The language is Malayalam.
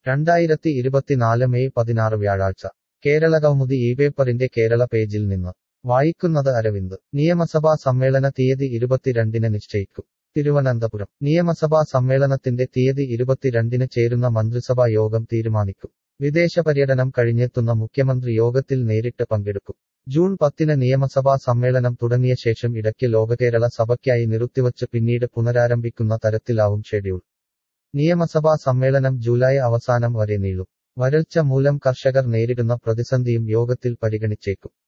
രണ്ടായിരത്തി ഇരുപത്തിനാല് മെയ് പതിനാറ് വ്യാഴാഴ്ച കേരളകൗമുദി ഈ പേപ്പറിന്റെ കേരള പേജിൽ നിന്ന് വായിക്കുന്നത് അരവിന്ദ് നിയമസഭാ സമ്മേളന തീയതി ഇരുപത്തിരണ്ടിന് നിശ്ചയിക്കും തിരുവനന്തപുരം നിയമസഭാ സമ്മേളനത്തിന്റെ തീയതി ഇരുപത്തിരണ്ടിന് ചേരുന്ന മന്ത്രിസഭാ യോഗം തീരുമാനിക്കും വിദേശ പര്യടനം കഴിഞ്ഞെത്തുന്ന മുഖ്യമന്ത്രി യോഗത്തിൽ നേരിട്ട് പങ്കെടുക്കും ജൂൺ പത്തിന് നിയമസഭാ സമ്മേളനം തുടങ്ങിയ ശേഷം ഇടയ്ക്ക് ലോകകേരള സഭയ്ക്കായി നിർത്തിവച്ച് പിന്നീട് പുനരാരംഭിക്കുന്ന തരത്തിലാവും ഷെഡ്യൂൾ നിയമസഭാ സമ്മേളനം ജൂലൈ അവസാനം വരെ നീളും വരൾച്ച മൂലം കർഷകർ നേരിടുന്ന പ്രതിസന്ധിയും യോഗത്തിൽ പരിഗണിച്ചേക്കും